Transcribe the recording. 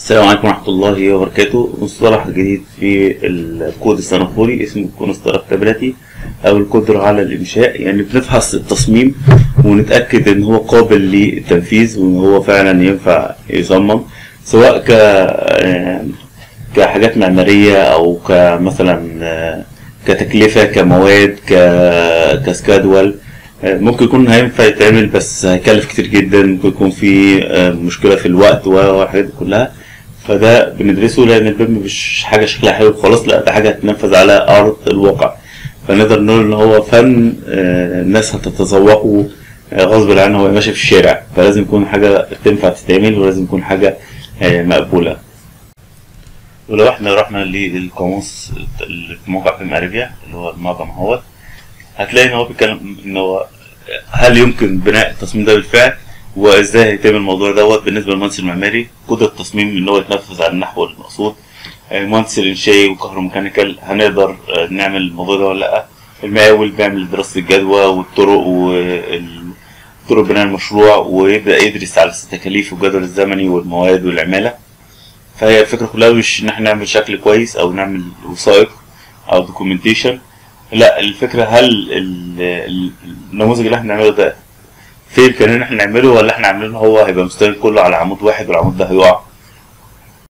السلام عليكم ورحمة الله وبركاته مصطلح جديد في الكود السنغافوري اسمه كونستراكتابيلتي أو القدرة على الإنشاء يعني بنفحص التصميم ونتأكد إن هو قابل للتنفيذ وإن هو فعلا ينفع يصمم سواء ك كحاجات معمارية أو كمثلا كتكلفة كمواد ك كسكادول ممكن يكون هينفع يتعمل بس هيكلف كتير جدا ممكن يكون في مشكلة في الوقت والحاجات دي كلها فده بندرسه لان البيم مش حاجه شكلها حلو خلاص لا ده حاجه هتنفذ على ارض الواقع فنقدر نقول ان هو فن الناس هتتذوقه غصب عنه وهو ماشي في الشارع فلازم يكون حاجه تنفع تتعمل ولازم يكون حاجه مقبوله ولو احنا رحنا للقاموس اللي في موقع بيم اريبيا اللي هو المعجم اهوت هتلاقي ان هو بيتكلم ان هو هل يمكن بناء التصميم ده بالفعل وازاي هيتم الموضوع دوت بالنسبه للمهندس المعماري قدره التصميم ان هو يتنفذ على النحو المقصود المهندس الانشائي وكهروميكانيكال هنقدر نعمل الموضوع ده ولا لا المقاول بيعمل دراسه الجدوى والطرق وطرق بناء المشروع ويبدا يدرس على التكاليف والجدول الزمني والمواد والعماله فهي الفكره كلها مش ان احنا نعمل شكل كويس او نعمل وثائق او دوكيومنتيشن لا الفكره هل النموذج اللي احنا بنعمله ده في امكانيه ان احنا نعمله ولا احنا عاملينه هو هيبقى مستوي كله على عمود واحد والعمود ده هيقع